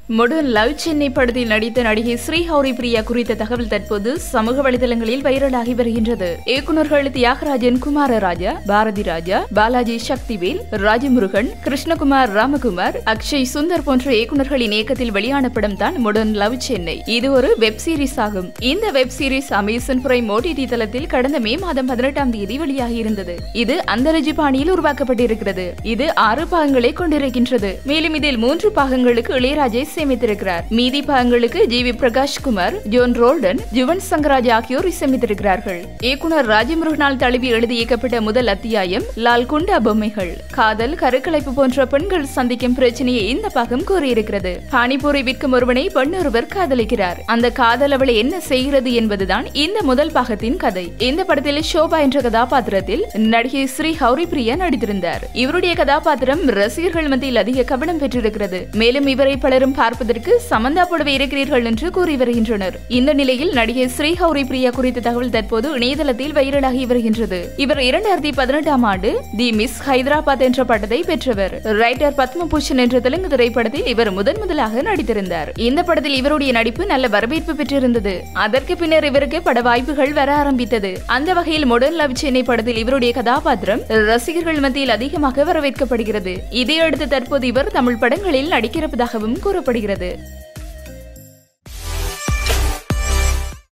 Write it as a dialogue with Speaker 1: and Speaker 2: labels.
Speaker 1: modern love Chennai படத்தில் நடித்த நடிகை ஸ்ரீஹௌரி பிரியா குறித்த தகவல் தற்போது சமூக வலைதளங்களில் வைரலாகி வருகின்றது இயக்குநர்கள் தியாகராஜன் குமாரராஜா பாரதி ராஜா பாலாஜி சக்திவேல் ராஜமுருகன் கிருஷ்ணகுமார் ராமகுமார் அக்ஷய் சுந்தர் போன்ற இயக்குநர்களின் இயக்கத்தில் வெளியான படம் தான் மொடர்ன் லவ் சென்னை இது ஒரு வெப் சீரிஸ் ஆகும் இந்த web series Amazon Prime OTT தளத்தில் கடந்த மே மாதம் பதினெட்டாம் தேதி வெளியாகி இருந்தது இது அந்தரஜி பாணியில் உருவாக்கப்பட்டிருக்கிறது இது ஆறு பாகங்களை கொண்டிருக்கின்றது மேலும் இதில் மூன்று பாகங்களுக்கு இளையராஜை இசையமைத்திருக்கிறார் மீதி பாகங்களுக்கு ஜி வி பிரகாஷ் குமார் ஜோன் ரோல்டன் ஜுவன் சங்கராஜ் ஆகியோர் இசையமைத்திருக்கிறார்கள் இயக்குனர் ராஜமுருகனால் தழுவி எழுதி இயக்கப்பட்ட முதல் அத்தியாயம் லால் குண்டா பொம்மைகள் காதல் கருக்கலைப்பு போன்ற பெண்கள் சந்திக்கும் பிரச்சனையை இந்த பாகம் கூறியிருக்கிறது பானிபூரி விற்கும் ஒருவனை பெண் ஒருவர் காதலிக்கிறார் அந்த காதல் அவளை என்ன செய்கிறது என்பதுதான் இந்த முதல் பாகத்தின் கதை இந்த படத்தில் ஷோபா என்ற கதாபாத்திரத்தில் நடிகை ஸ்ரீ ஹௌரி பிரியா நடித்திருந்தார் இவருடைய கதாபாத்திரம் ரசிகர்கள் மத்தியில் அதிக கவனம் பெற்றிருக்கிறது மேலும் இவரை பலரும் பார்ப்பதற்கு சமந்தா போடவே இருக்கிறீர்கள் என்று கூறி வருகின்றனர் இந்த நிலையில் நடிகை ஸ்ரீஹௌரி பிரியா குறித்த தகவல் தற்போது இணையதளத்தில் வைரலாகி வருகின்றது இவர் இரண்டாயிரத்தி பதினெட்டாம் ஆண்டு தி மிஸ் ஹைதராபாத் என்ற பட்டத்தை பெற்றவர் ரைட்டர் பத்மபூஷன் என்ற தெலுங்கு திரைப்படத்தில் இவர் முதன் முதலாக நடித்திருந்தார் இந்த படத்தில் இவருடைய நடிப்பு நல்ல வரவேற்பு பெற்றிருந்தது அதற்கு பின்னர் இவருக்கு பட வாய்ப்புகள் வர ஆரம்பித்தது அந்த வகையில் மொடர்ன் லவ் சென்னை படத்தில் இவருடைய கதாபாத்திரம் ரசிகர்கள் மத்தியில் அதிகமாக வரவேற்கப்படுகிறது இதையடுத்து தற்போது இவர் தமிழ் படங்களில் நடிக்கிறப்பதாகவும் கூறப்படுகிறது